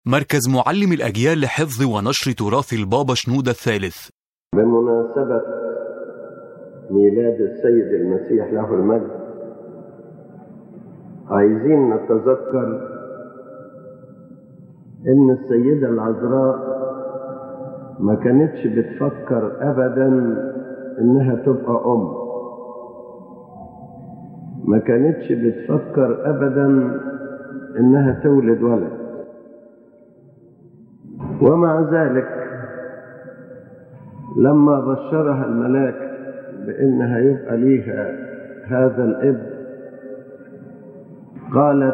مركز معلم الأجيال لحفظ ونشر تراث البابا شنودة الثالث بمناسبة ميلاد السيد المسيح له المجد عايزين نتذكر ان السيدة العذراء ما كانتش بتفكر ابدا انها تبقى ام ما كانتش بتفكر ابدا انها تولد ولد ومع ذلك لما بشرها الملاك بانها يبقى ليها هذا الابن قالت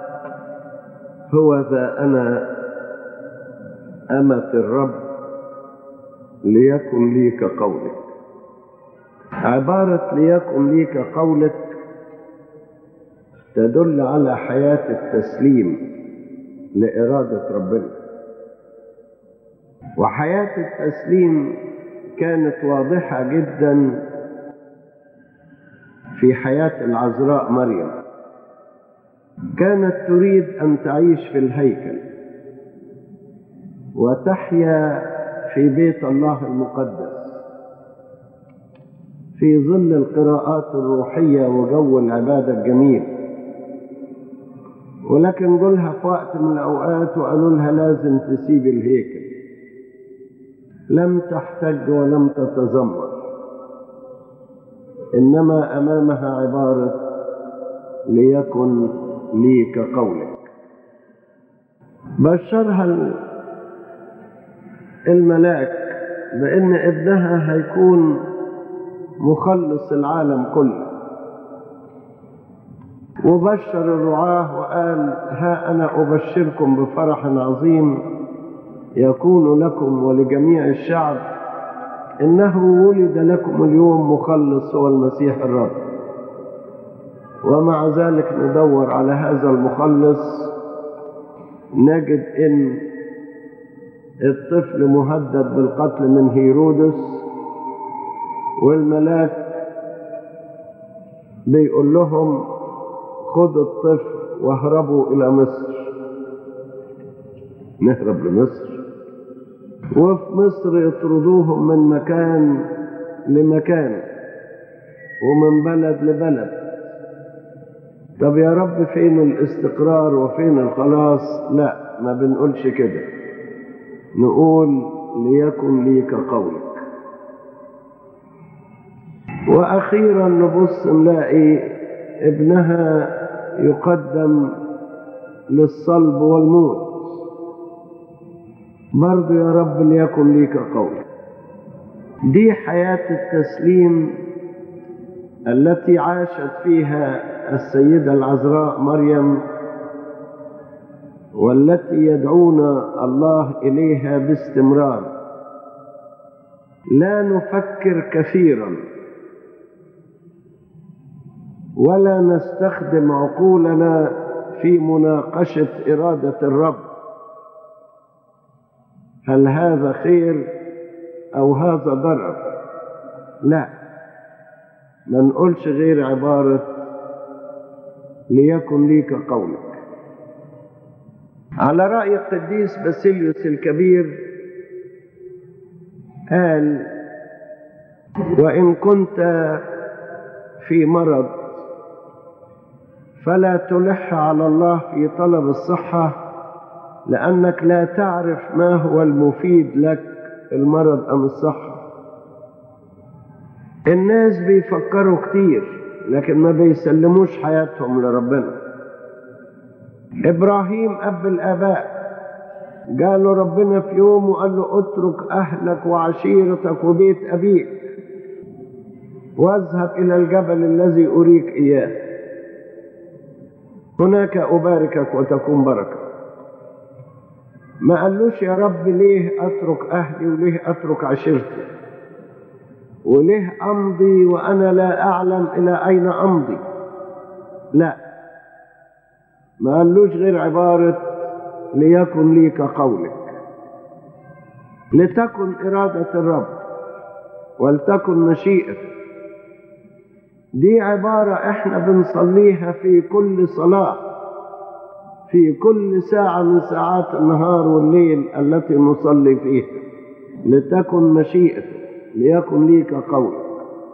هو ذا انا امه الرب ليكن لي كقولك عباره ليكن لي كقولك تدل على حياه التسليم لاراده ربنا وحياه التسليم كانت واضحه جدا في حياه العذراء مريم كانت تريد ان تعيش في الهيكل وتحيا في بيت الله المقدس في ظل القراءات الروحيه وجو العباده الجميل ولكن قلها في وقت من الاوقات وقالوا لها لازم تسيب الهيكل لم تحتج ولم تتذمر انما امامها عباره ليكن لي كقولك بشرها الملاك بان ابنها هيكون مخلص العالم كله وبشر الرعاه وقال ها انا ابشركم بفرح عظيم يكون لكم ولجميع الشعب انه ولد لكم اليوم مخلص هو المسيح الرب ومع ذلك ندور على هذا المخلص نجد ان الطفل مهدد بالقتل من هيرودس والملاك بيقول لهم خذوا الطفل واهربوا الى مصر نهرب لمصر وفي مصر يطردوهم من مكان لمكان ومن بلد لبلد طب يا رب فين الاستقرار وفين الخلاص لا ما بنقولش كده نقول ليكن لي كقولك واخيرا نبص نلاقي ابنها يقدم للصلب والموت برضو يا رب ليكن لي كقولك دي حياه التسليم التي عاشت فيها السيدة العذراء مريم والتي يدعونا الله إليها باستمرار لا نفكر كثيرا ولا نستخدم عقولنا في مناقشة إرادة الرب هل هذا خير أو هذا ضرر لا ما نقولش غير عبارة ليكن لي كقولك على رأي القديس باسيليوس الكبير قال وإن كنت في مرض فلا تلح على الله في طلب الصحة لأنك لا تعرف ما هو المفيد لك المرض أم الصحة الناس بيفكروا كتير لكن ما بيسلموش حياتهم لربنا ابراهيم اب الاباء قالوا ربنا في يوم وقال له اترك اهلك وعشيرتك وبيت ابيك واذهب الى الجبل الذي اريك اياه هناك اباركك وتكون بركه ما قالوش يا رب ليه اترك اهلي وليه اترك عشيرتي وليه امضي وانا لا اعلم الى اين امضي لا ما قالوش غير عباره ليكن لي كقولك لتكن اراده الرب ولتكن مشيئته دي عباره احنا بنصليها في كل صلاه في كل ساعة من ساعات النهار والليل التي نصلي فيها لتكن مشيئتك ليكن ليك قولك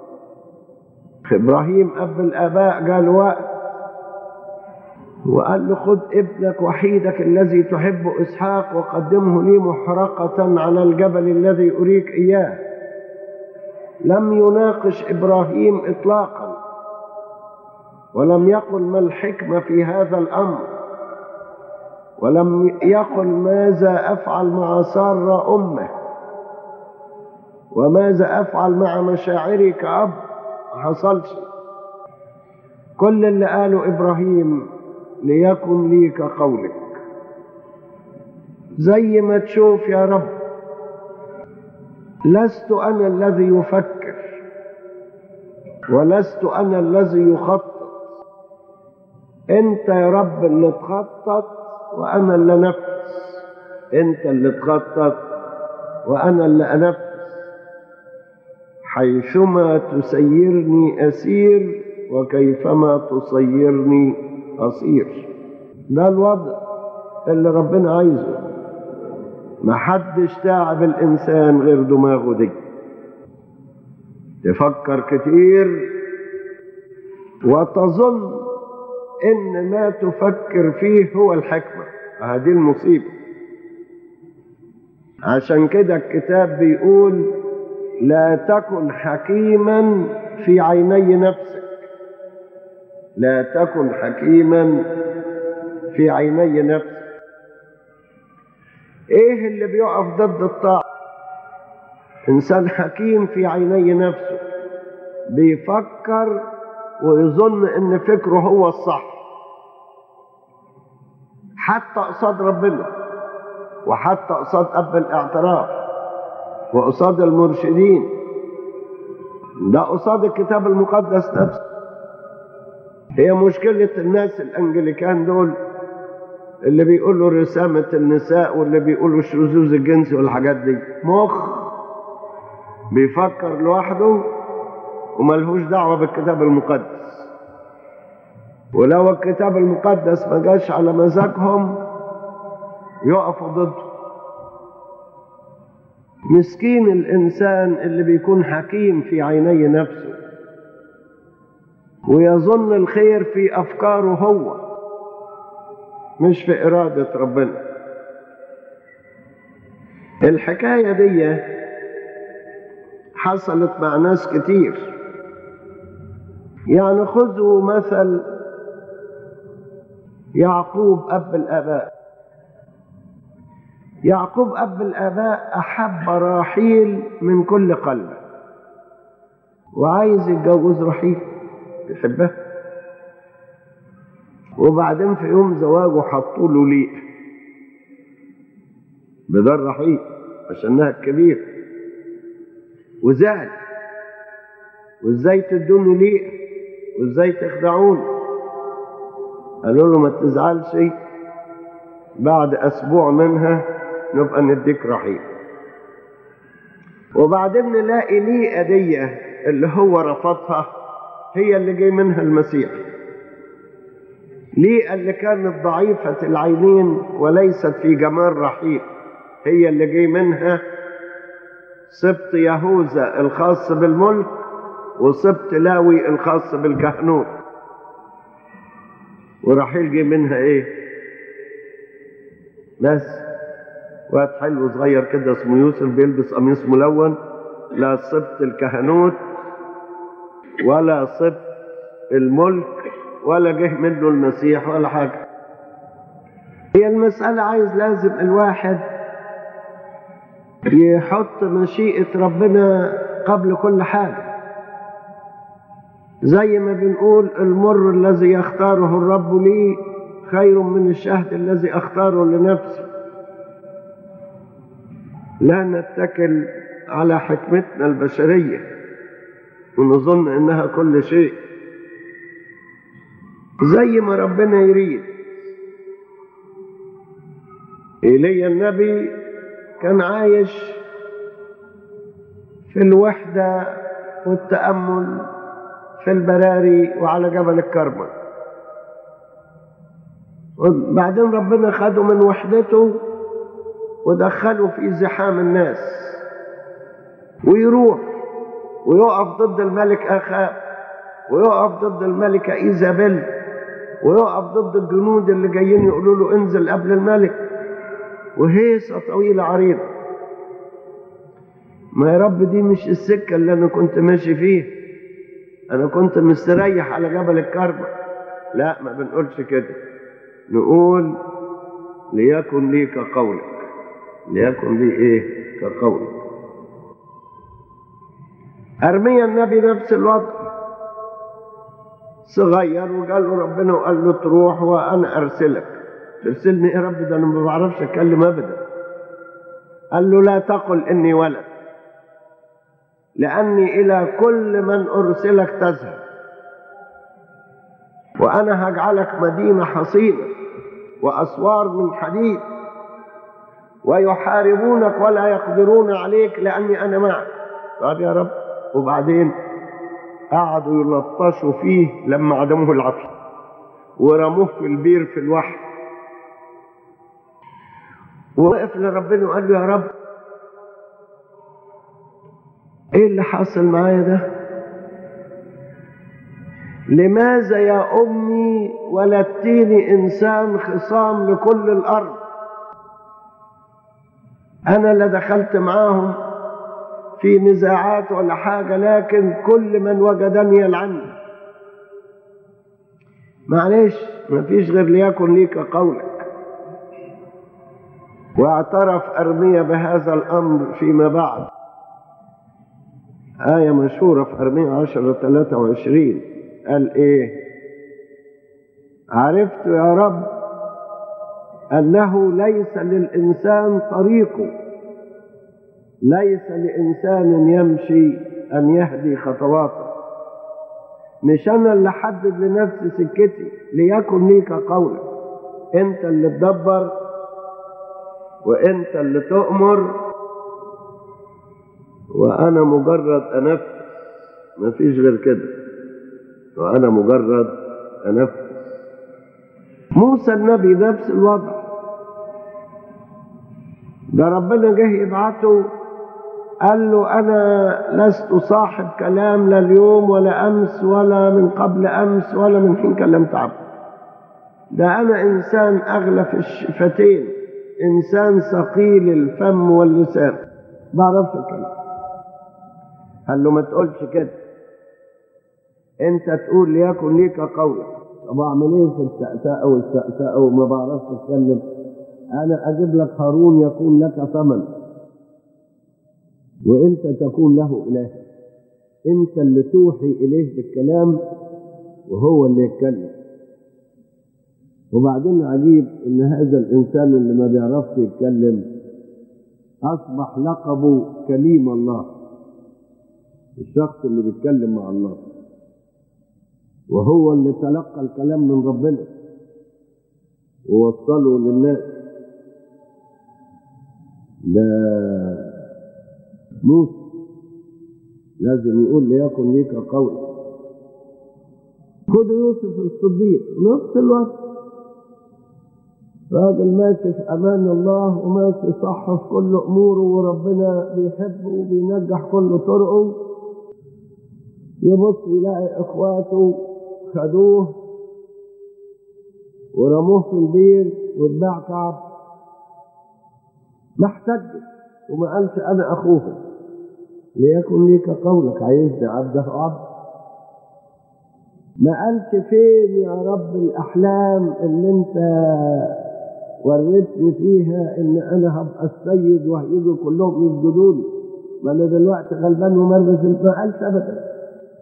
إبراهيم أب الآباء قال وقت وقال له خذ ابنك وحيدك الذي تحب إسحاق وقدمه لي محرقة على الجبل الذي أريك إياه لم يناقش إبراهيم إطلاقا ولم يقل ما الحكمة في هذا الأمر ولم يقل ماذا أفعل مع سارة أمه وماذا أفعل مع مشاعري كأب ما حصلش كل اللي قاله إبراهيم ليكن لي كقولك زي ما تشوف يا رب لست أنا الذي يفكر ولست أنا الذي يخطط أنت يا رب اللي تخطط وأنا اللي أنفذ أنت اللي تخطط وأنا اللي أنفذ حيثما تسيرني أسير وكيفما تصيرني أصير ده الوضع اللي ربنا عايزه محدش تعب الإنسان غير دماغه دي تفكر كتير وتظن إن ما تفكر فيه هو الحكمة هذه المصيبة عشان كده الكتاب بيقول لا تكن حكيما في عيني نفسك لا تكن حكيما في عيني نفسك ايه اللي بيقف ضد الطاعة انسان حكيم في عيني نفسه بيفكر ويظن ان فكره هو الصح حتى قصاد ربنا وحتى قصاد اب الاعتراف وقصاد المرشدين ده قصاد الكتاب المقدس نفسه هي مشكلة الناس الأنجليكان دول اللي بيقولوا رسامة النساء واللي بيقولوا شذوذ الجنس والحاجات دي مخ بيفكر لوحده وملهوش دعوة بالكتاب المقدس ولو الكتاب المقدس ما جاش على مزاجهم يقفوا ضده مسكين الإنسان اللي بيكون حكيم في عيني نفسه ويظن الخير في أفكاره هو مش في إرادة ربنا الحكاية دي حصلت مع ناس كتير يعني خذوا مثل يعقوب أب الآباء يعقوب أب الآباء أحب راحيل من كل قلبه وعايز يتجوز رحيل يحبها وبعدين في يوم زواجه حطوا له ليقة بدار رحيل عشانها الكبير وزعل وازاي تدوني ليقة وازاي تخدعوني قالوا له ما تزعلش بعد اسبوع منها نبقى نديك رحيل وبعدين نلاقي ليقة دي اللي هو رفضها هي اللي جاي منها المسيح ليئة اللي كانت ضعيفة العينين وليست في جمال رحيل هي اللي جاي منها سبط يهوذا الخاص بالملك وسبط لاوي الخاص بالكهنوت ورحيل جه منها ايه بس واد حلو صغير كده اسمه يوسف بيلبس قميص ملون لا سبط الكهنوت ولا سبط الملك ولا جه منه المسيح ولا حاجة هي المسألة عايز لازم الواحد يحط مشيئة ربنا قبل كل حاجة زي ما بنقول المر الذي يختاره الرب لي خير من الشهد الذي اختاره لنفسي لا نتكل على حكمتنا البشريه ونظن انها كل شيء زي ما ربنا يريد ايليا النبي كان عايش في الوحدة والتأمل في البراري وعلى جبل الكرمل وبعدين ربنا خده من وحدته ودخله في زحام الناس ويروح ويقف ضد الملك اخاب ويقف ضد الملكة ايزابيل ويقف ضد الجنود اللي جايين يقولوا له انزل قبل الملك وهيصة طويلة عريضة ما يا رب دي مش السكة اللي أنا كنت ماشي فيها أنا كنت مستريح على جبل الكرمة لا ما بنقولش كده نقول ليكن لي كقولك ليكن لي إيه كقولك أرميا النبي نفس الوضع صغير وقال له ربنا وقال له تروح وأنا أرسلك ترسلني إيه يا رب ده أنا ما بعرفش أتكلم أبدا قال له لا تقل إني ولد لأني إلى كل من أرسلك تذهب وأنا هجعلك مدينة حصينة وأسوار من حديد ويحاربونك ولا يقدرون عليك لأني أنا معك طب يا رب وبعدين قعدوا يلطشوا فيه لما عدموه العافية ورموه في البير في الوحي ووقف لربنا وقال له يا رب ايه اللي حصل معايا ده لماذا يا امي ولدتيني انسان خصام لكل الارض انا لا دخلت معاهم في نزاعات ولا حاجه لكن كل من وجدني يلعني معلش مفيش غير ليكن ليك قولك واعترف ارميا بهذا الامر فيما بعد آية مشهورة في أرمية عشرة ثلاثة وعشرين قال إيه عرفت يا رب أنه ليس للإنسان طريقه ليس لإنسان يمشي أن يهدي خطواته مش أنا اللي حدد لنفسي سكتي ليكن ليك قولك أنت اللي تدبر وأنت اللي تؤمر وأنا مجرد أنفس ما فيش غير كده وأنا مجرد أنفس موسى النبي نفس الوضع ده ربنا جه يبعته قال له أنا لست صاحب كلام لا اليوم ولا أمس ولا من قبل أمس ولا من حين كلمت عبد ده أنا إنسان أغلف الشفتين إنسان ثقيل الفم واللسان بعرفش الكلام قال له ما تقولش كده انت تقول ليكن ليك قولك طب اعمل ايه في السأساء والسأساء وما بعرفش اتكلم انا اجيب لك هارون يكون لك ثمن وانت تكون له اله انت اللي توحي اليه بالكلام وهو اللي يتكلم وبعدين عجيب ان هذا الانسان اللي ما بيعرفش يتكلم اصبح لقبه كليم الله الشخص اللي بيتكلم مع الله وهو اللي تلقى الكلام من ربنا ووصله للناس ده موسى لازم يقول ليكن ليك قول خد يوسف الصديق نفس الوقت راجل ماشي في امان الله وماشي صح في كل اموره وربنا بيحبه وبينجح كل طرقه يبص يلاقي اخواته خدوه ورموه في البير واتباع كعب ما احتجش وما قالش انا اخوه ليكن ليك قولك عايزني عبده عبد ما قالش فين يا رب الاحلام اللي انت وريتني فيها ان انا هبقى السيد وهيجوا كلهم يسجدوا لي ما انا دلوقتي غلبان ومرمي في ما قالش ابدا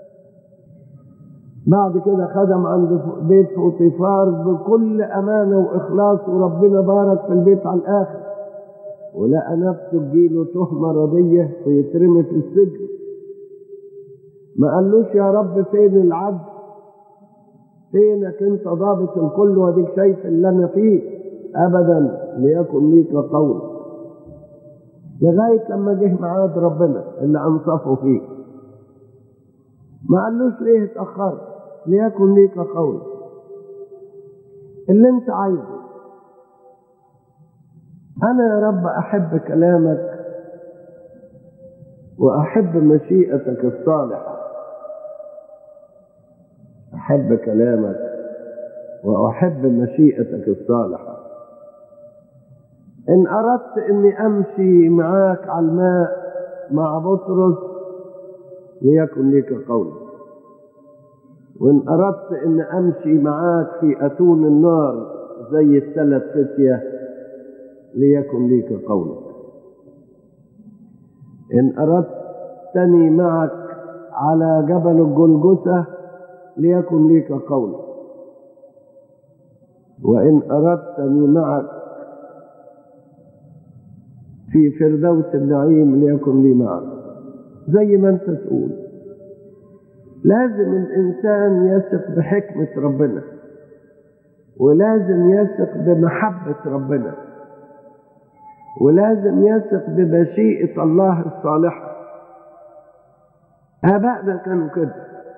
بعد كده خدم عند بيت فوطيفار بكل امانه واخلاص وربنا بارك في البيت على الاخر ولقى نفسه تجيله تهمه رديه ويترمي في السجن ما قالوش يا رب فين العدل فينك انت ضابط الكل واديك شايف اللي انا فيه ابدا ليكن ليك قول لغايه لما جه ميعاد ربنا اللي انصفه فيه ما قالوش ليه اتاخرت ليكن ليك قول اللي انت عايزه انا يا رب احب كلامك واحب مشيئتك الصالحه احب كلامك واحب مشيئتك الصالحه ان اردت اني امشي معاك على الماء مع بطرس ليكن لك قولك وان اردت ان امشي معاك في اتون النار زي الثلاث فتيه ليكن لك قولك ان اردتني معك على جبل الجلجثه ليكن لك قولك وان اردتني معك في فردوس النعيم ليكن لي معك زي ما انت تقول لازم الانسان يثق بحكمه ربنا ولازم يثق بمحبه ربنا ولازم يثق بمشيئه الله الصالحه ابائنا كانوا كده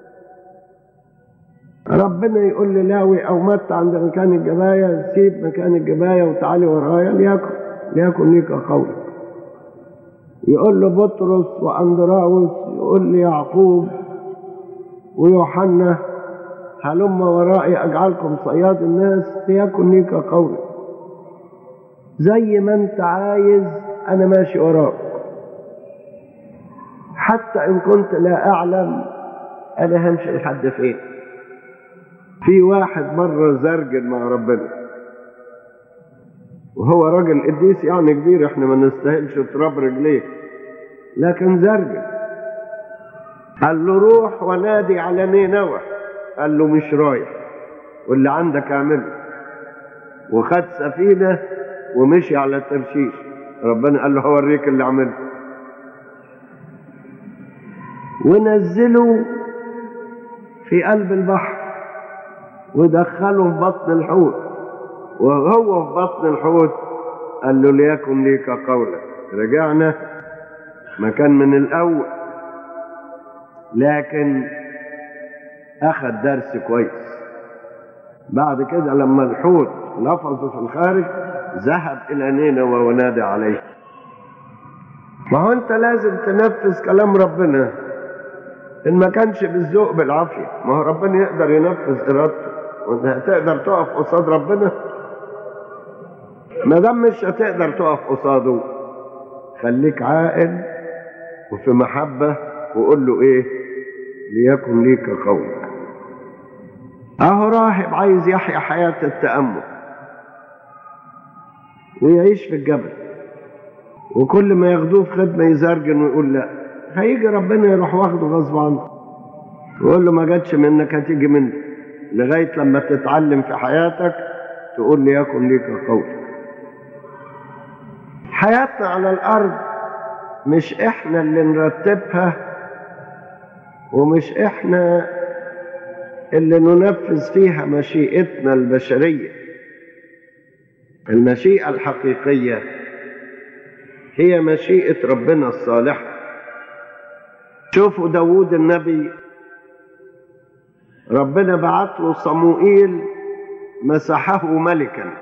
ربنا يقول للاوي او مت عند مكان الجبايه سيب مكان الجبايه وتعالي ورايا ليكن ليكن ليك قولك يقول له بطرس واندراوس يقول لي يعقوب ويوحنا هلم ورائي اجعلكم صياد الناس ليكن ليك قولك زي ما انت عايز انا ماشي وراك حتى ان كنت لا اعلم انا همشي لحد فين في واحد مره زرجل مع ربنا وهو راجل قديس يعني كبير احنا ما نستاهلش تراب رجليه لكن زرجل قال له روح ونادي على نينوى قال له مش رايح واللي عندك اعمله وخد سفينه ومشي على ترشيش ربنا قال له هوريك اللي عمله ونزله في قلب البحر ودخله في بطن الحوت وهو في بطن الحوت قال له ليكن ليك قولك رجعنا مكان من الأول لكن أخذ درس كويس بعد كده لما الحوت لفظه في الخارج ذهب إلى نينوى ونادى عليه ما هو أنت لازم تنفذ كلام ربنا إن ما كانش بالذوق بالعافية ما هو ربنا يقدر ينفذ إرادته وأنت هتقدر تقف قصاد ربنا ما دام مش هتقدر تقف قصاده خليك عاقل وفي محبة وقول له ايه ليكن ليك قولك اهو راهب عايز يحيا حياة التأمل ويعيش في الجبل وكل ما ياخدوه في خدمة يزرجن ويقول لا هيجي ربنا يروح واخده غصب عنه ويقول له ما جاتش منك هتيجي منك لغاية لما تتعلم في حياتك تقول ليكن ليك قولك حياتنا على الأرض مش إحنا اللي نرتبها ومش إحنا اللي ننفذ فيها مشيئتنا البشرية المشيئة الحقيقية هي مشيئة ربنا الصالحة شوفوا داود النبي ربنا بعت له صموئيل مسحه ملكا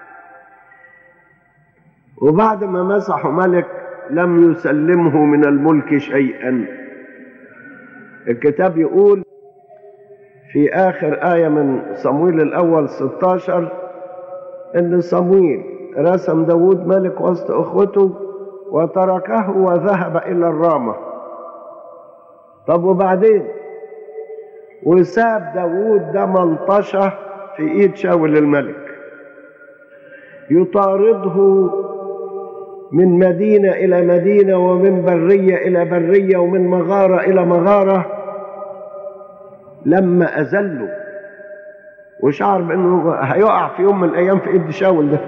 وبعد ما مسحه ملك لم يسلمه من الملك شيئا الكتاب يقول في آخر آية من صمويل الأول 16 إن صمويل رسم داود ملك وسط أخوته وتركه وذهب إلى الرامة طب وبعدين وساب داود ده ملطشة في إيد شاول الملك يطارده من مدينة إلى مدينة ومن برية إلى برية ومن مغارة إلى مغارة لما أذله وشعر بأنه هيقع في يوم من الأيام في إيد شاول ده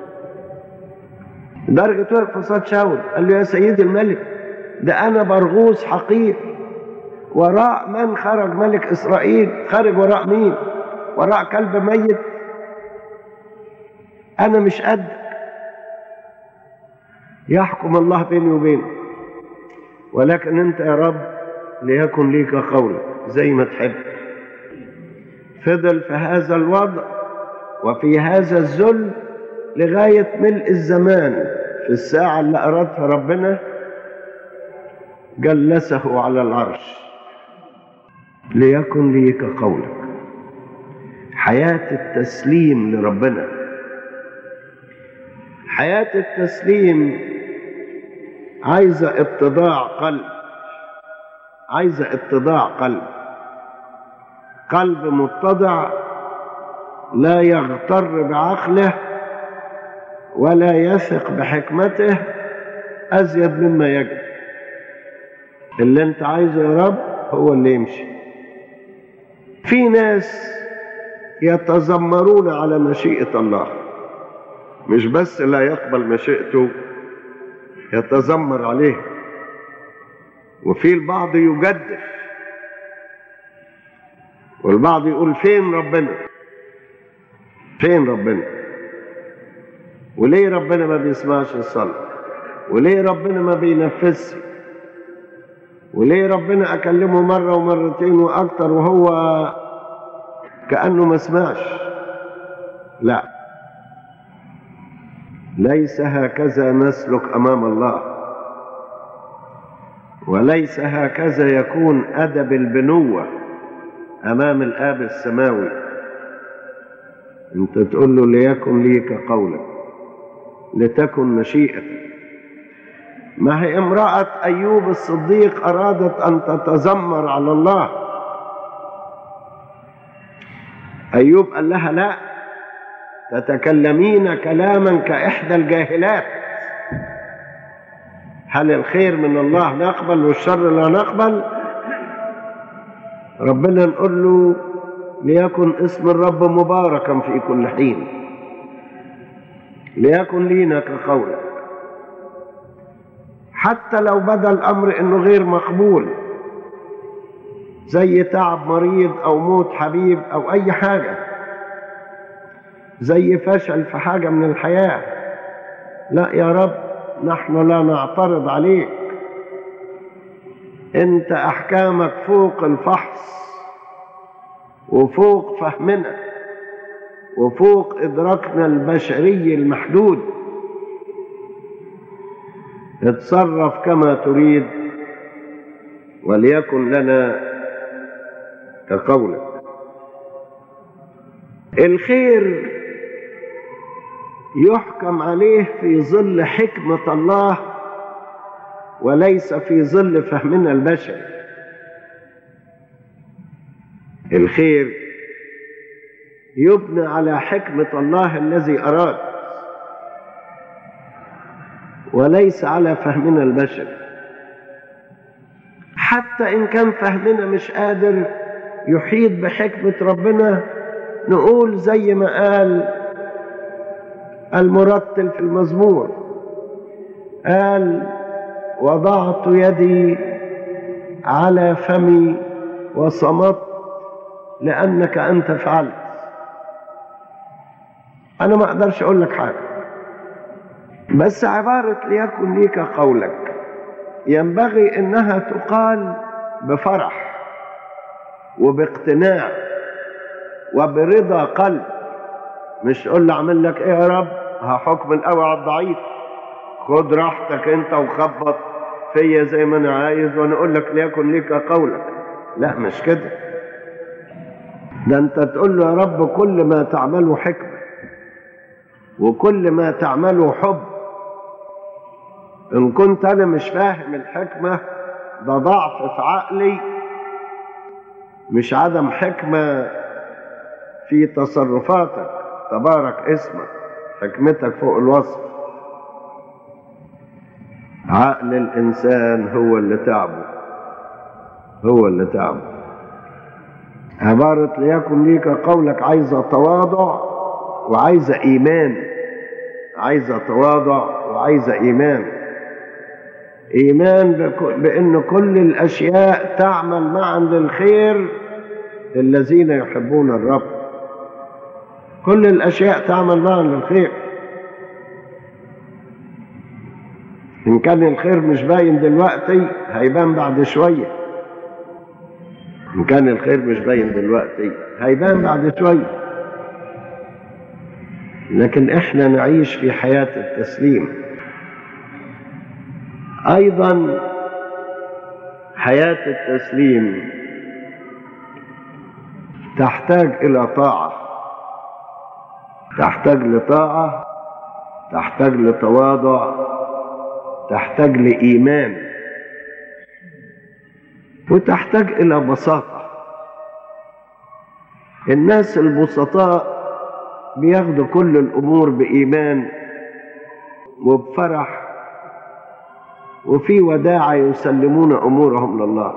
درجة وقف قصاد شاول قال له يا سيدي الملك ده أنا برغوث حقير وراء من خرج ملك إسرائيل خرج وراء مين وراء كلب ميت أنا مش قد يحكم الله بيني وبينك ولكن أنت يا رب ليكن ليك قولك زي ما تحب فضل في هذا الوضع وفي هذا الذل لغاية ملء الزمان في الساعة اللي أرادها ربنا جلسه على العرش ليكن لي كقولك حياة التسليم لربنا حياة التسليم عايزة اتضاع قلب عايزة اتضاع قلب قلب متضع لا يغتر بعقله ولا يثق بحكمته أزيد مما يجب اللي انت عايزه يا رب هو اللي يمشي في ناس يتذمرون على مشيئة الله مش بس لا يقبل مشيئته يتذمر عليه وفي البعض يجدف والبعض يقول فين ربنا فين ربنا وليه ربنا ما بيسمعش الصلاة وليه ربنا ما بينفذش وليه ربنا أكلمه مرة ومرتين وأكتر وهو كأنه ما سمعش لا ليس هكذا نسلك أمام الله وليس هكذا يكون أدب البنوة أمام الآب السماوي أنت تقول له ليكن لي كقولك لتكن مشيئتك ما هي امرأة أيوب الصديق أرادت أن تتذمر على الله أيوب قال لها لا تتكلمين كلاما كإحدى الجاهلات هل الخير من الله نقبل والشر لا نقبل ربنا نقول له ليكن اسم الرب مباركا في كل حين ليكن لينا كقولك حتى لو بدا الامر انه غير مقبول زي تعب مريض او موت حبيب او اي حاجه زي فشل في حاجه من الحياه لا يا رب نحن لا نعترض عليك انت احكامك فوق الفحص وفوق فهمنا وفوق ادراكنا البشري المحدود اتصرف كما تريد وليكن لنا كقولك الخير يحكم عليه في ظل حكمة الله وليس في ظل فهمنا البشري الخير يبنى على حكمة الله الذي أراد وليس على فهمنا البشري حتى إن كان فهمنا مش قادر يحيط بحكمة ربنا نقول زي ما قال المرتل في المزمور قال وضعت يدي على فمي وصمت لأنك أنت فعلت أنا ما أقدرش أقول لك حاجة بس عبارة ليكن ليك قولك ينبغي إنها تقال بفرح وباقتناع وبرضا قلب مش تقول لي اعمل لك ايه يا رب هحكم القوي على الضعيف خد راحتك انت وخبط فيا زي ما انا عايز وانا اقول لك ليكن ليك قولك لا مش كده ده انت تقول له يا رب كل ما تعمله حكمة وكل ما تعمله حب ان كنت انا مش فاهم الحكمة ده ضعف في عقلي مش عدم حكمة في تصرفاتك تبارك اسمك حكمتك فوق الوصف عقل الإنسان هو اللي تعبه هو اللي تعبه عبارة ليكن ليك قولك عايزة تواضع وعايزة إيمان عايزة تواضع وعايزة إيمان إيمان بأن كل الأشياء تعمل معا للخير للذين يحبون الرب كل الأشياء تعمل معا للخير إن كان الخير مش باين دلوقتي هيبان بعد شوية إن كان الخير مش باين دلوقتي هيبان بعد شوية لكن احنا نعيش في حياة التسليم ايضا حياة التسليم تحتاج الى طاعة تحتاج لطاعة تحتاج لتواضع تحتاج لإيمان وتحتاج إلى بساطة الناس البسطاء بياخدوا كل الأمور بإيمان وبفرح وفي وداعة يسلمون أمورهم لله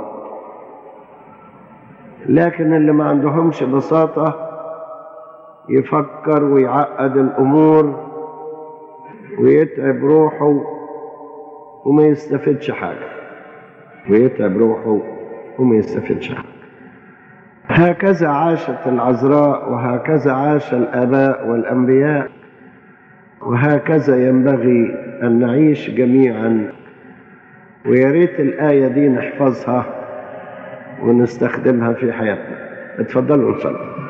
لكن اللي ما عندهمش بساطة يفكر ويعقد الأمور ويتعب روحه وما يستفدش حاجة ويتعب روحه وما يستفدش حاجة هكذا عاشت العذراء وهكذا عاش الآباء والأنبياء وهكذا ينبغي أن نعيش جميعا ويا ريت الآية دي نحفظها ونستخدمها في حياتنا اتفضلوا نصلي